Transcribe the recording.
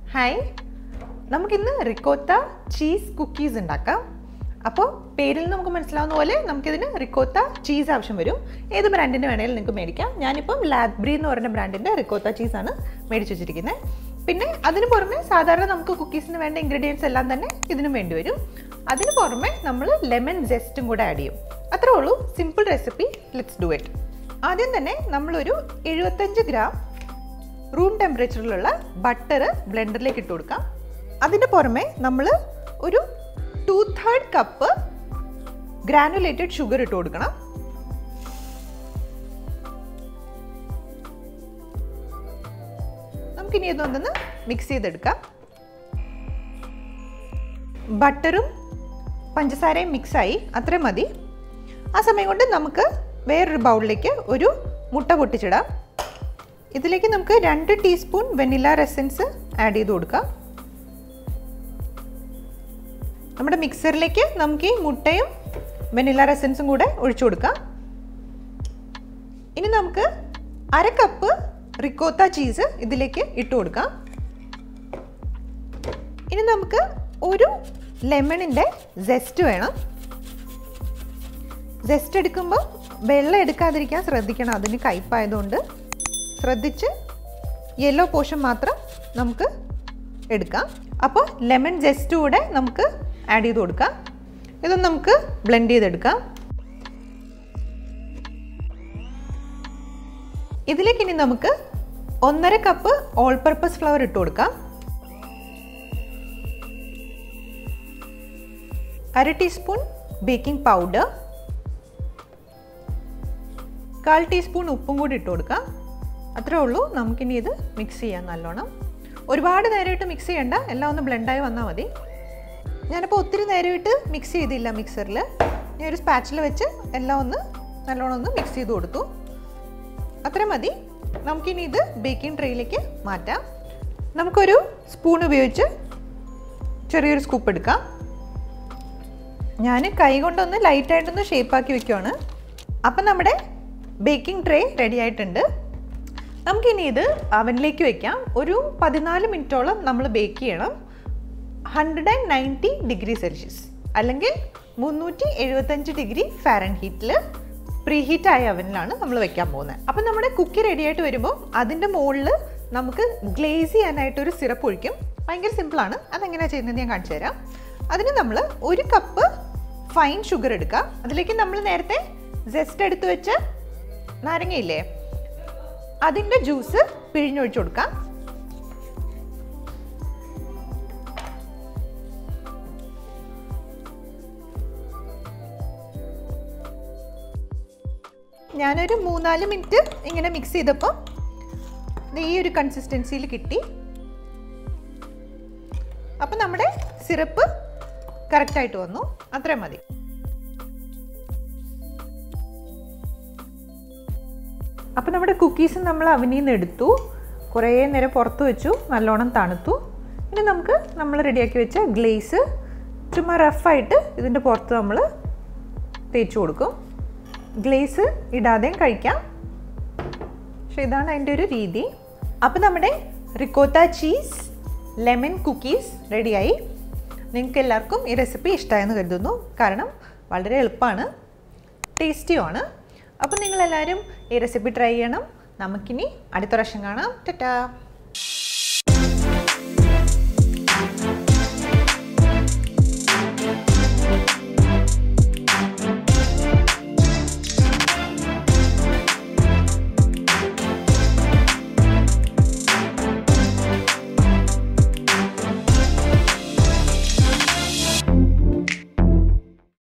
hi നമുക്കിന്ന് റിക്കോത്ത cheese cookies ഉണ്ടാക്കാം അപ്പോൾ പേരിൽ നിന്ന് നമുക്ക് മനസ്സിലാവുന്ന പോലെ നമുക്കിതിന് റിക്കോത്ത ചീസ് ആവശ്യം വരും ഏത് ബ്രാൻഡിൻ്റെ വേണമെങ്കിലും നിങ്ങൾക്ക് മേടിക്കാം ഞാനിപ്പം ലാബ്രി എന്ന് പറയുന്ന ബ്രാൻഡിൻ്റെ റിക്കോത്ത ചീസാണ് മേടിച്ച് വെച്ചിരിക്കുന്നത് പിന്നെ അതിന് പുറമെ സാധാരണ നമുക്ക് കുക്കീസിന് വേണ്ട ഇൻഗ്രീഡിയൻസ് എല്ലാം തന്നെ ഇതിനും വേണ്ടി വരും അതിന് പുറമെ നമ്മൾ ലെമൺ ജെസ്റ്റും കൂടെ ആഡ് ചെയ്യും അത്രേ ഉള്ളൂ simple recipe let's do it ആദ്യം തന്നെ നമ്മളൊരു എഴുപത്തഞ്ച് ഗ്രാം റൂം ടെമ്പറേച്ചറിലുള്ള ബട്ടർ ബ്ലെൻഡറിലേക്ക് ഇട്ട് കൊടുക്കാം അതിന് പുറമെ നമ്മൾ ഒരു two third cup granulated sugar ഇട്ട് കൊടുക്കണം നമുക്കിനി ഇതൊന്നൊന്ന് മിക്സ് ചെയ്തെടുക്കാം ബട്ടറും പഞ്ചസാരയും മിക്സായി അത്രയും മതി ആ സമയം കൊണ്ട് നമുക്ക് വേറൊരു ബൗളിലേക്ക് ഒരു മുട്ട പൊട്ടിച്ചിടാം ഇതിലേക്ക് നമുക്ക് രണ്ട് ടീസ്പൂൺ വെനില റെസൻസ് ആഡ് ചെയ്ത് കൊടുക്കാം നമ്മുടെ മിക്സറിലേക്ക് നമുക്ക് ഈ മുട്ടയും വെനില റെസൻസും കൂടെ ഒഴിച്ചു കൊടുക്കാം ഇനി നമുക്ക് അര കപ്പ് റിക്കോത്ത ചീസ് ഇതിലേക്ക് ഇട്ട് കൊടുക്കാം ഇനി നമുക്ക് ഒരു ലെമണിൻ്റെ ജെസ്റ്റ് വേണം ജസ്റ്റ് എടുക്കുമ്പോൾ വെള്ളം എടുക്കാതിരിക്കാൻ ശ്രദ്ധിക്കണം അതിന് കയ്പായതുകൊണ്ട് ശ്രദ്ധിച്ച് യെല്ലോ പോർഷൻ മാത്രം നമുക്ക് എടുക്കാം അപ്പോൾ ലെമൺ ജസ്റ്റ് കൂടെ നമുക്ക് ആഡ് ചെയ്ത് കൊടുക്കാം ഇതൊന്ന് നമുക്ക് ബ്ലെൻഡ് ചെയ്തെടുക്കാം ഇതിലേക്ക് ഇനി നമുക്ക് ഒന്നര കപ്പ് ഓൾ പർപ്പസ് ഫ്ലവർ ഇട്ട് കൊടുക്കാം അര ടീസ്പൂൺ ബേക്കിംഗ് പൗഡർ കാൽ ടീസ്പൂൺ ഉപ്പും കൂടി ഇട്ട് കൊടുക്കാം അത്രേ ഉള്ളൂ നമുക്കിനി ഇത് മിക്സ് ചെയ്യാം നല്ലോണം ഒരുപാട് നേരമായിട്ട് മിക്സ് ചെയ്യണ്ട എല്ലാം ഒന്ന് ബ്ലെൻഡായി വന്നാൽ മതി ഞാനിപ്പോൾ ഒത്തിരി നേരമായിട്ട് മിക്സ് ചെയ്തില്ല മിക്സറിൽ ഞാൻ ഒരു സ്പാച്ചിൽ വെച്ച് എല്ലാം ഒന്ന് നല്ലോണം ഒന്ന് മിക്സ് ചെയ്ത് കൊടുത്തു അത്രയും മതി നമുക്കിനി ഇത് ബേക്കിംഗ് ട്രേയിലേക്ക് മാറ്റാം നമുക്കൊരു സ്പൂൺ ഉപയോഗിച്ച് ചെറിയൊരു സ്കൂപ്പ് എടുക്കാം ഞാൻ കൈ കൊണ്ടൊന്ന് ലൈറ്റായിട്ടൊന്ന് ഷേപ്പാക്കി വെക്കുവാണ് അപ്പം നമ്മുടെ ബേക്കിംഗ് ട്രേ റെഡി ആയിട്ടുണ്ട് നമുക്കിനി ഇത് അവനിലേക്ക് വെക്കാം ഒരു പതിനാല് മിനിറ്റോളം നമ്മൾ ബേക്ക് ചെയ്യണം hundred and ninety degree Celsius അല്ലെങ്കിൽ മുന്നൂറ്റി എഴുപത്തഞ്ച് ഡിഗ്രി ഫാരൻ ഹീറ്റിൽ പ്രീ ഹീറ്റ് ആയ അവനിലാണ് നമ്മൾ വെക്കാൻ പോകുന്നത് അപ്പം നമ്മുടെ കുക്കി റെഡി ആയിട്ട് വരുമ്പോൾ അതിൻ്റെ മുകളിൽ നമുക്ക് ഗ്ലേസ് ചെയ്യാനായിട്ടൊരു സിറപ്പ് ഒഴിക്കും ഭയങ്കര സിമ്പിളാണ് അതെങ്ങനെയാണ് ചെയ്യുന്നത് ഞാൻ കാണിച്ചു തരാം അതിന് നമ്മൾ ഒരു കപ്പ് ഫൈൻ ഷുഗർ എടുക്കാം അതിലേക്ക് നമ്മൾ നേരത്തെ ജസ്റ്റ് എടുത്ത് വെച്ച് നാരങ്ങയില്ലേ അതിൻ്റെ ജ്യൂസ് പിഴിഞ്ഞൊഴിച്ചു കൊടുക്കാം ഞാനൊരു മൂന്നാല് മിനിറ്റ് ഇങ്ങനെ മിക്സ് ചെയ്തപ്പോൾ ഈ ഒരു കൺസിസ്റ്റൻസിയിൽ കിട്ടി അപ്പം നമ്മുടെ സിറപ്പ് കറക്റ്റായിട്ട് വന്നു അത്രയും മതി അപ്പോൾ നമ്മുടെ കുക്കീസ് നമ്മൾ അവനിൽ നിന്ന് എടുത്തു കുറേ നേരം പുറത്ത് വെച്ചു നല്ലോണം തണുത്തു ഇനി നമുക്ക് നമ്മൾ റെഡിയാക്കി വെച്ച ഗ്ലേസ് ചുമ്മാ റഫായിട്ട് ഇതിൻ്റെ പുറത്ത് നമ്മൾ തേച്ച് കൊടുക്കും ഗ്ലേസ് ഇടാതെയും കഴിക്കാം പക്ഷേ ഇതാണ് അതിൻ്റെ ഒരു രീതി അപ്പോൾ നമ്മുടെ റിക്കോത്ത ചീസ് ലെമൺ കുക്കീസ് റെഡിയായി നിങ്ങൾക്ക് എല്ലാവർക്കും ഈ റെസിപ്പി ഇഷ്ടമായെന്ന് കരുതുന്നു കാരണം വളരെ എളുപ്പമാണ് ടേസ്റ്റിയുമാണ് അപ്പോൾ നിങ്ങളെല്ലാവരും ഈ റെസിപ്പി ട്രൈ ചെയ്യണം നമുക്കിനി അടുത്ത പ്രാവശ്യം കാണാം ടാറ്റാ